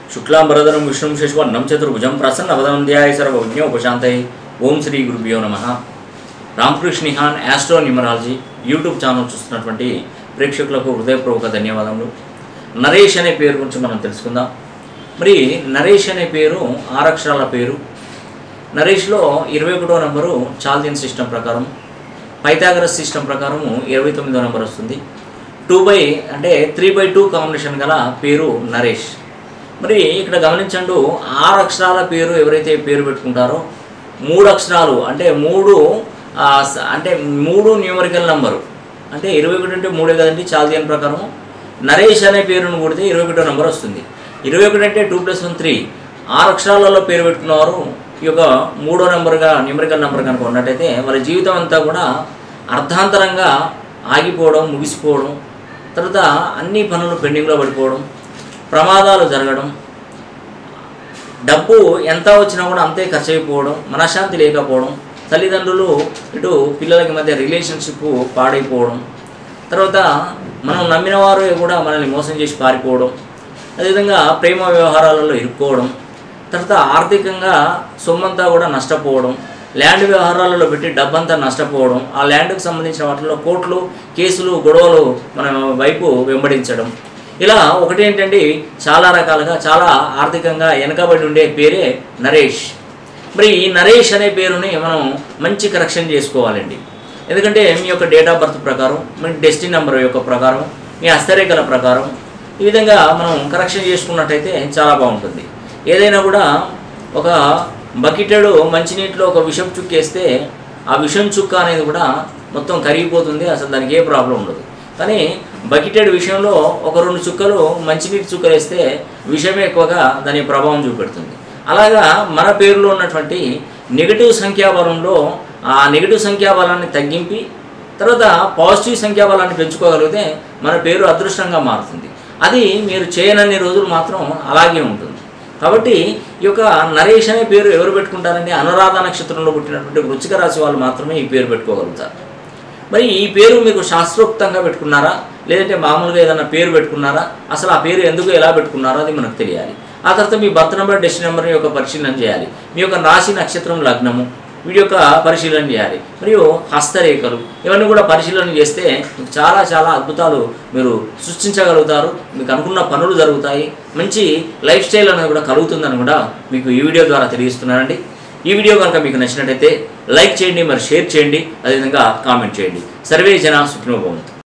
శుక్లాంబరధరం విష్ణుం శశివర్ణం చతుర్భుజం ప్రసన్నవదనం ధ్యాయ సర్వజ్ఞోపశాంతై ఓం శ్రీ గురుభ్యో నమ రామకృష్ణిహాన్ యాస్ట్రో న్యూమరాలజీ యూట్యూబ్ ఛానల్ చూస్తున్నటువంటి ప్రేక్షకులకు హృదయపూర్వక ధన్యవాదములు నరేష్ అనే పేరు గురించి మనం తెలుసుకుందాం మరి నరేష్ అనే పేరు ఆరక్షరాల పేరు నరేష్లో ఇరవై ఒకటో నెంబరు చాల్దియన్ సిస్టమ్ ప్రకారం పైథాగరస్ సిస్టమ్ ప్రకారము ఇరవై తొమ్మిదో నెంబర్ వస్తుంది టూ బై అంటే త్రీ బై టూ కాంబినేషన్ గల పేరు నరేష్ మరి ఇక్కడ గమనించండు ఆరు అక్షరాల పేరు ఎవరైతే పేరు పెట్టుకుంటారో మూడు అక్షరాలు అంటే మూడు ఆ, స- అంటే మూడు న్యూమరికల్ నంబరు అంటే ఇరవై ఒకటి అంటే మూడే కదండి చాల్దియన్ ప్రకారం నరేష్ అనే పేరును కొడితే ఇరవై ఒకటో నెంబర్ వస్తుంది ఇరవై ఒకటి అంటే టూ ప్లస్ వన్ త్రీ ఆరు అక్షరాలలో పేరు పెట్టుకున్నవారు ఈ యొక్క మూడో నెంబర్గా న్యూమరికల్ నెంబర్ కనుక ఉన్నట్టయితే వాళ్ళ జీవితం అంతా కూడా అర్ధాంతరంగా ఆగిపోవడం ముగిసిపోవడం తర్వాత అన్ని పనులు పెండింగ్లో పడిపోవడం ప్రమాదాలు జరగడం డబ్బు ఎంత వచ్చినా కూడా అంతే ఖర్చు అయిపోవడం మనశ్శాంతి లేకపోవడం తల్లిదండ్రులు ఇటు పిల్లలకి మధ్య రిలేషన్షిప్ పాడైపోవడం తర్వాత మనం నమ్మిన వారు కూడా మనల్ని మోసం చేసి పారిపోవడం అదేవిధంగా ప్రేమ వ్యవహారాలలో ఇరుక్కోవడం తర్వాత ఆర్థికంగా సొమ్మంతా కూడా నష్టపోవడం ల్యాండ్ వ్యవహారాలలో పెట్టి డబ్బంతా నష్టపోవడం ఆ ల్యాండ్కి సంబంధించిన వాటిలో కోర్టులు కేసులు గొడవలు మన వైపు వెంబడించడం ఇలా ఒకటి ఏంటంటే చాలా రకాలుగా చాలా ఆర్థికంగా వెనకబడి ఉండే పేరే నరేష్ మరి ఈ నరేష్ అనే పేరుని మనం మంచి కరెక్షన్ చేసుకోవాలండి ఎందుకంటే మీ యొక్క డేట్ ఆఫ్ బర్త్ ప్రకారం మీ డెస్టినీ నెంబర్ యొక్క ప్రకారం మీ హస్తరేఖల ప్రకారం ఈ విధంగా మనం కరెక్షన్ చేసుకున్నట్టయితే చాలా బాగుంటుంది ఏదైనా కూడా ఒక బకెటెడు మంచినీటిలో ఒక విషం చుక్క వేస్తే ఆ విషం చుక్క అనేది కూడా మొత్తం కరిగిపోతుంది అసలు దానికి ఏ ప్రాబ్లం ఉండదు కానీ బకెటెడ్ విషయంలో ఒక రెండు చుక్కలు మంచినీటి చుక్కలు వేస్తే విషమే ఎక్కువగా దాని ప్రభావం చూపెడుతుంది అలాగా మన పేరులో ఉన్నటువంటి నెగిటివ్ సంఖ్యాబలంలో ఆ నెగిటివ్ సంఖ్యాబలాన్ని తగ్గింపి తర్వాత పాజిటివ్ సంఖ్యాబలాన్ని పెంచుకోగలిగితే మన పేరు అదృష్టంగా మారుతుంది అది మీరు చేయనన్ని రోజులు మాత్రం అలాగే ఉంటుంది కాబట్టి ఈ యొక్క నరేష్ అనే పేరు ఎవరు పెట్టుకుంటారంటే అనురాధ నక్షత్రంలో పుట్టినటువంటి వృచ్చిక రాశి వాళ్ళు మాత్రమే ఈ పేరు పెట్టుకోగలుగుతారు మరి ఈ పేరు మీకు శాస్త్రోక్తంగా పెట్టుకున్నారా లేదంటే మామూలుగా ఏదైనా పేరు పెట్టుకున్నారా అసలు ఆ పేరు ఎందుకు ఎలా పెట్టుకున్నారో అది మనకు తెలియాలి ఆ తర్వాత మీ బర్త్ నెంబర్ డెస్టిన్ నెంబర్ యొక్క పరిశీలన చేయాలి మీ యొక్క రాశి నక్షత్రం లగ్నము వీటి యొక్క పరిశీలన చేయాలి మరియు హస్తరేఖలు ఇవన్నీ కూడా పరిశీలన చేస్తే మీకు చాలా చాలా అద్భుతాలు మీరు సృష్టించగలుగుతారు మీకు అనుకున్న పనులు జరుగుతాయి మంచి లైఫ్ స్టైల్ అనేది కూడా కలుగుతుందని కూడా మీకు ఈ వీడియో ద్వారా తెలియజేస్తున్నానండి ఈ వీడియో కనుక మీకు నచ్చినట్టయితే లైక్ చేయండి మరి షేర్ చేయండి అదేవిధంగా కామెంట్ చేయండి సర్వే జన సుఖినోభవంతు